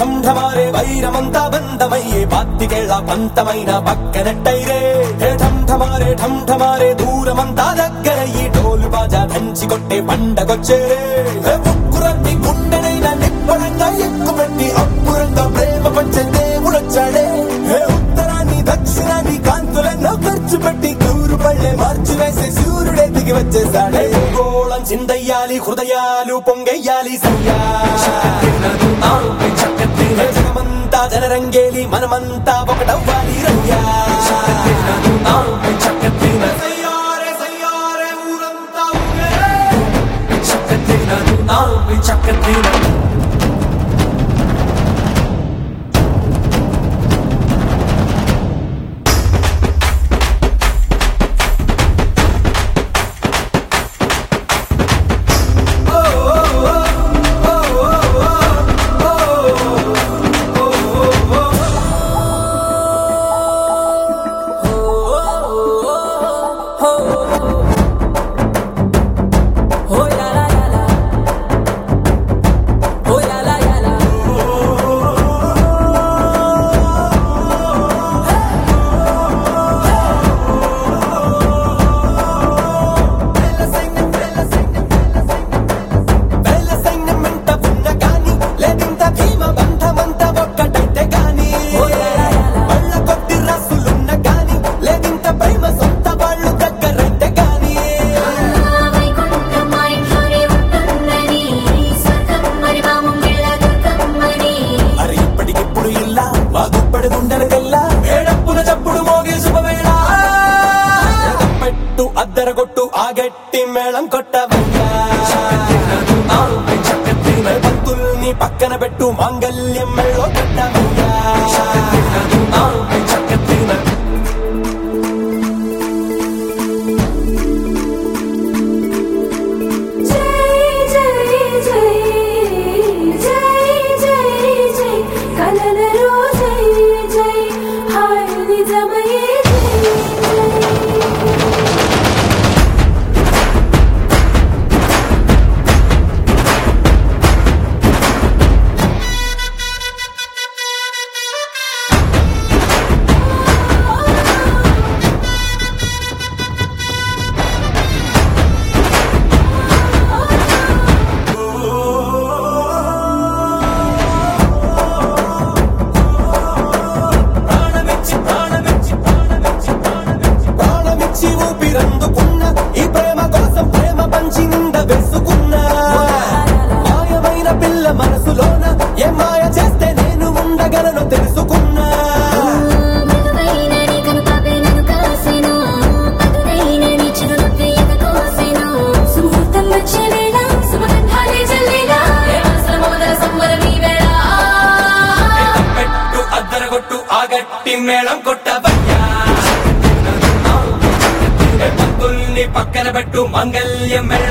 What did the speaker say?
ఢంఢమారే వైరమంతా బంధమయ్యే బాత్తికేళ్ల పంతమైన పక్కనట్టైరే హే ఢంఢమారే ఢంఢమారే దూరమంతా దగ్గరయ్యి డోలు బాజా దంచి కొట్టే పండగొచ్చేరే హే ఉక్కురట్టి గుండెనైన నిప్పడంగా ఎక్కుపెట్టి అప్పురంగా ప్రేమ పంచే దేవుడొచ్చాడే హే ఉత్తరాన్ని దక్షిణాన్ని కాంతులెన్నో ఖర్చు పెట్టి కూరు పళ్ళే మార్చి వేసే సూర్యుడే దిగి వచ్చేసాడే గోళం చిందయ్యాలి హృదయాలు పొంగెయ్యాలి సయ్యా హే జగమంతా జనరంగేలి మనమంతా ఒకటవ్వాలి రయ్యా సయ్యారే సయ్యారే ఊరంతా ఊగే Oh la la la la. Oh la la la la. వేల సైన్యమంట ఉన్న గాని లేదింత భీమ బంధమంత ఒక్కటైతే గాని వాళ్ళ కొద్ది రాసులున్న గాని లేదింత ప్రేమ సొంత వాళ్ళు దగ్గరైతే గాని వైకుంఠమాయి హరి ఉంటుందని స్వర్గం మరి మాముంగిళ్ళ దుర్గమ్మని అరే ఇప్పటికిప్పుడు ఇల్లా మా గుప్పడి గుండెలకెల్లా ఏడప్పున చప్పుడు మోగే శుభవేళ పెట్టు అద్దరగొట్టు ఆ గట్టి మేళం కొట్టవయ్యా పంతుల్ని పక్కన పెట్టు మాంగల్యం మెళ్ళో కట్టవయ్యా జై జై జై జై జై జై కలలలో జై జై హాయ్ నిజమయే జై జై ప్రాణమిచ్చి ప్రాణమిచ్చి ప్రాణమిచ్చి ప్రాణమిచ్చి ప్రాణమిచ్చి ఊపిరందుకున్న ఈ ప్రేమ కోసం ప్రేమ పంచి నింద వేసుకున్నా మాయమైన పిల్ల మనసులోన ఏ మాయ చేస్తే నేను ఉండగలను తెలుసుకున్నా మృదువైన నీ కనుపాపే నన్ను కాసెను పదునైన నీ చిరునవ్వే ఎగ కోసెను సుముహూర్తం వచ్చే వేళ సుమగంధాలే జల్లేలా ప్రేమాస్త్ర మోదర సంవరమీ వేళ పెట్టు అద్దరగొట్టు ఆ గట్టి మేళం కొట్టవయ్యా పంతుల్ని పక్కన పెట్టు మంగళ్యం మెళ్ళ